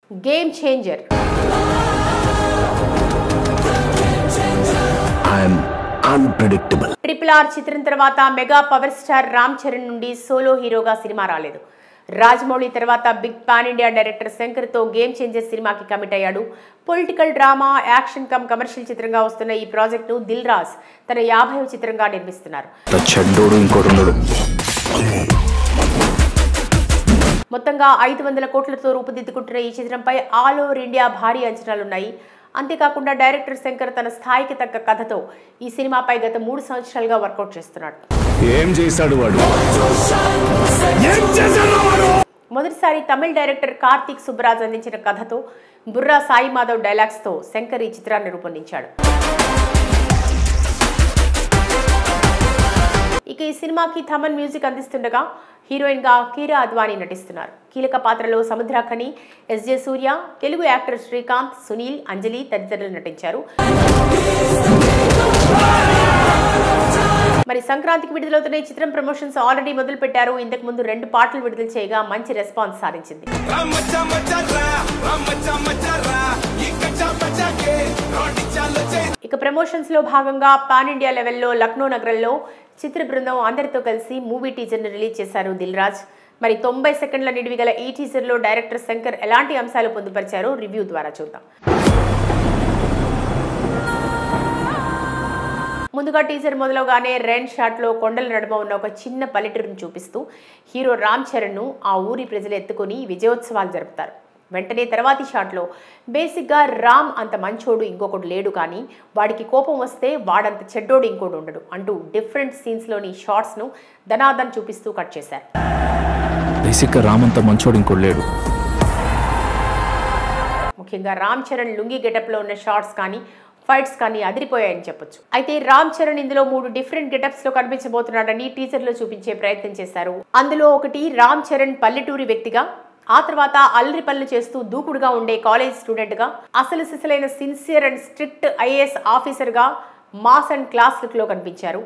game changer I'm unpredictable triple R చిత్రం తర్వాత mega power star Ram Charan నుండి సోలో హీరోగా సినిమా రాలేదు రాజమౌళి తర్వాత బిగ్ పాన్ ఇండియా డైరెక్టర్ శంకర్తో గేమ్ చేంజర్ సినిమాకి కమిట్ అయ్యాడు political drama action cum commercial చిత్రంగా వస్తున్న ఈ ప్రాజెక్టును దిల్ రాజ్ తన యాభైవ చిత్రంగా నిర్మిస్తున్నారు చెడ్డోడు ఇంకోటి ఉండడు మొత్తంగా ఐదు వందల కోట్లతో రూపుదిద్దుకుంటున్న ఈ చిత్రంపై ఆల్ ఓవర్ ఇండియా భారీ అంచనాలున్నాయి అంతేకాకుండా డైరెక్టర్ శంకర్ తన స్థాయికి తగ్గ కథతో ఈ సినిమాపై గత మూడు సంవత్సరాలుగా వర్కౌట్ చేస్తున్నాడు ఏం చేశాడు వాడు మొదటిసారి తమిళ డైరెక్టర్ కార్తీక్ సుబ్బరాజ్ అందించిన కథతో బుర్రా సాయి మాధవ్ డైలాగ్స్తో శంకర్ ఈ చిత్రాన్ని రూపొందించాడు ఇక ఈ సినిమాకి థమన్ మ్యూజిక్ అందిస్తుండగా హీరోయిన్ గా కీరా అద్వానీ నటిస్తున్నారు కీలక పాత్రలో సముద్రాఖని ఎస్జే సూర్య తెలుగు యాక్టర్ శ్రీకాంత్ సునీల్ అంజలి తదితరులు నటించారు మరి సంక్రాంతికి విడుదలవుతున్న ఈ చిత్రం ప్రమోషన్స్ ఆల్రెడీ మొదలు పెట్టారు ఇంతకు ముందు రెండు పాటలు విడుదల చేయగా మంచి రెస్పాన్స్ సాధించింది రామచ్చా మచ్చరా రామచ్చా మచ్చరా ఈ కచ్చా బచ్చాకే రోటి చాలో చే ఇక ప్రమోషన్స్ లో భాగంగా పాన్ ఇండియా లెవెల్లో లక్నో నగరంలో చిత్ర బృందం అందరితో కలిసి మూవీ టీజర్ ని రిలీజ్ చేశారు దిల్ రాజ్ మరి తొంభై సెకండ్ల నిడివి గల ఈ టీజర్ లో డైరెక్టర్ శంకర్ ఎలాంటి అంశాలు పొందుపరిచారో రివ్యూ ద్వారా చూద్దాం ముందుగా టీజర్ మొదలుగానే రెన్ షాట్ లో కొండల నడుమ ఉన్న ఒక చిన్న పల్లెటూరును చూపిస్తూ హీరో రామ్ చరణ్ ను ఆ ఊరి ప్రజలు ఎత్తుకొని విజయోత్సవాలు జరుపుతారు వెంటనే తర్వాతి షాట్లో బేసిక్గా రామ్ అంత మంచోడు ఇంకొకడు లేడు కానీ వాడికి కోపం వస్తే వాడంత చెడ్డోడు ఇంకోటి ఉండడు అంటూ డిఫరెంట్ సీన్స్లోని షార్ట్స్ను ధనాదన్ చూపిస్తూ కట్ చేశారు బేసిక్గా రామంత మంచోడు ఇంకోటి లేడు ముఖ్యంగా రామ్ చరణ్ లుంగి గెటప్లో ఉన్న షార్ట్స్ కానీ ఫైట్స్ కానీ అదిరిపోయాయని చెప్పొచ్చు అయితే రామ్ చరణ్ ఇందులో మూడు డిఫరెంట్ గెటప్స్ లో కనిపించబోతున్నాడని టీజర్ లో చూపించే ప్రయత్నం చేశారు అందులో ఒకటి రామ్ చరణ్ పల్లెటూరి వ్యక్తిగా ఆ తర్వాత అల్లరి పనులు చేస్తూ దూకుడుగా ఉండే కాలేజ్ స్టూడెంట్ గా అసలు సిసలైన sincere and strict IAS officer గా మాస్ అండ్ క్లాస్ లుక్ లో కనిపించారు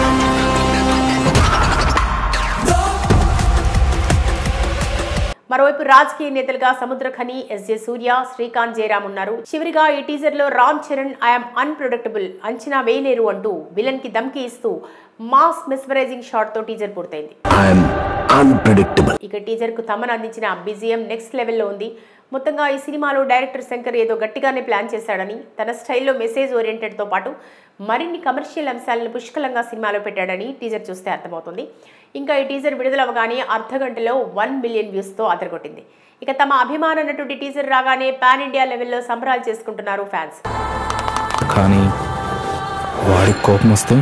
మరోవైపు రాజకీయ నేతలుగా సముద్రఖని ఎస్జే సూర్య శ్రీకాంత్ జయరామ్ ఉన్నారు చివరిగా ఈ టీజర్ లో రామ్ చరణ్ ఐఎమ్ అన్ప్రొడక్టబుల్ అంచనా వేయలేరు అంటూ విలన్ కి ధమ్కి ఇస్తూ మాస్ మిస్మరైజింగ్ షాట్ తో టీజర్ పూర్తయింది ఐఎమ్ అన్ప్రెడిక్టబుల్ ఇక టీజర్ కు తమన్ అందించిన బిజిఎం నెక్స్ట్ లెవెల్లో ఉంది మొత్తంగా ఈ సినిమాలో డైరెక్టర్ శంకర్ ఏదో గట్టిగానే ప్లాన్ చేశాడని తన స్టైల్లో మెసేజ్ ఓరియంటెడ్ తో పాటు మరిన్ని కమర్షియల్ అంశాలను పుష్కలంగా సినిమాలో పెట్టాడని టీజర్ చూస్తే అర్థమవుతుంది ఇంకా ఈ టీజర్ విడుదలవగానే అర్ధ గంటలో వన్ మిలియన్ వ్యూస్తో అదరగొట్టింది ఇక తమ అభిమాన నటుడి టీజర్ రాగానే పాన్ ఇండియా లెవెల్లో సంబరాలు చేసుకుంటున్నారు ఫ్యాన్స్ కానీ వాడికి కోపం వస్తే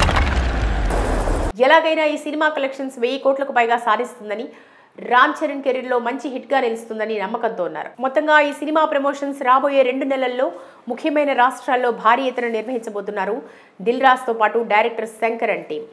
ఎలాగైనా ఈ సినిమా కలెక్షన్స్ వెయ్యి కోట్లకు పైగా సాధిస్తుందని రామ్ చరణ్ కెరీర్ లో మంచి హిట్ గా నిలుస్తుందని నమ్మకంతో ఉన్నారు మొత్తంగా ఈ సినిమా ప్రమోషన్స్ రాబోయే రెండు నెలల్లో ముఖ్యమైన రాష్ట్రాల్లో భారీ ఎత్తున నిర్వహించబోతున్నారు దిల్ రాజ్ తో పాటు డైరెక్టర్ శంకర్ అండ్ టీం